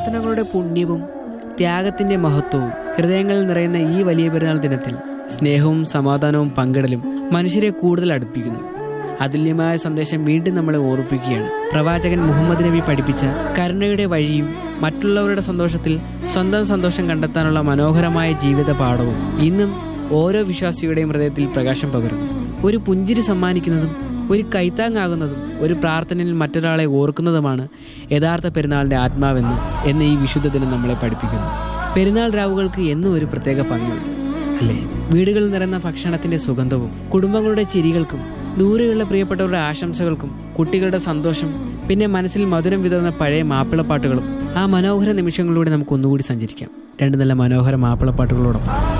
പ്രാർത്ഥനകളുടെ പുണ്യവും ത്യാഗത്തിന്റെ മഹത്വവും ഹൃദയങ്ങളിൽ നിറയുന്ന ഈ വലിയ പെരുന്നാൾ ദിനത്തിൽ സ്നേഹവും സമാധാനവും പങ്കിടലും മനുഷ്യരെ കൂടുതൽ അടുപ്പിക്കുന്നു അതുല്യമായ സന്ദേശം വീണ്ടും നമ്മളെ ഓർപ്പിക്കുകയാണ് പ്രവാചകൻ മുഹമ്മദ് നബി പഠിപ്പിച്ച കരുണയുടെ വഴിയും മറ്റുള്ളവരുടെ സന്തോഷത്തിൽ സ്വന്തം സന്തോഷം കണ്ടെത്താനുള്ള മനോഹരമായ ജീവിത പാഠവും ഇന്നും ഓരോ വിശ്വാസിയുടെയും ഹൃദയത്തിൽ പ്രകാശം പകരുന്നു ഒരു പുഞ്ചിരി സമ്മാനിക്കുന്നതും ഒരു കൈത്താങ്ങാകുന്നതും ഒരു പ്രാർത്ഥനയിൽ മറ്റൊരാളെ ഓർക്കുന്നതുമാണ് യഥാർത്ഥ പെരുന്നാളിന്റെ ആത്മാവെന്ന് എന്ന് ഈ വിശുദ്ധ ദിനം നമ്മളെ പഠിപ്പിക്കുന്നു പെരുന്നാൾ രാവുകൾക്ക് എന്നും ഒരു പ്രത്യേക ഭംഗിയുണ്ട് അല്ലേ വീടുകളിൽ നിറയുന്ന ഭക്ഷണത്തിന്റെ സുഗന്ധവും കുടുംബങ്ങളുടെ ചിരികൾക്കും ദൂരെയുള്ള പ്രിയപ്പെട്ടവരുടെ ആശംസകൾക്കും കുട്ടികളുടെ സന്തോഷം പിന്നെ മനസ്സിൽ മധുരം വിതറുന്ന പഴയ മാപ്പിളപ്പാട്ടുകളും ആ മനോഹര നിമിഷങ്ങളിലൂടെ നമുക്ക് ഒന്നുകൂടി സഞ്ചരിക്കാം രണ്ട് നല്ല മനോഹര മാപ്പിളപ്പാട്ടുകളോടൊപ്പം